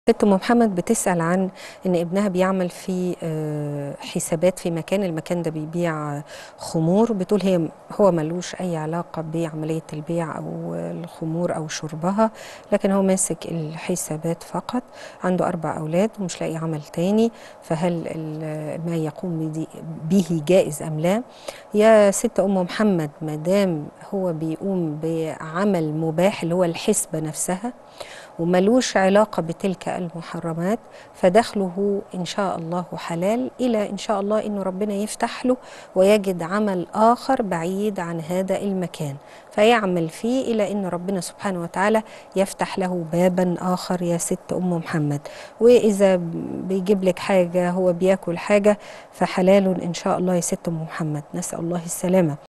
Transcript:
ست ام محمد بتسال عن ان ابنها بيعمل في آه، حسابات في مكان المكان ده بيبيع خمور بتقول هي هو ملوش اي علاقه بعمليه البيع او الخمور او شربها لكن هو ماسك الحسابات فقط عنده اربع اولاد ومش لاقي عمل تاني فهل ال- ما يقوم بدي- به جائز ام لا يا ست ام محمد ما دام هو بيقوم بعمل مباح اللي هو الحسبه نفسها وملوش علاقة بتلك المحرمات فدخله إن شاء الله حلال إلى إن شاء الله إنه ربنا يفتح له ويجد عمل آخر بعيد عن هذا المكان فيعمل فيه إلى إن ربنا سبحانه وتعالى يفتح له بابا آخر يا ست أم محمد وإذا بيجيب لك حاجة هو بياكل حاجة فحلال إن شاء الله يا ست أم محمد نسأل الله السلامة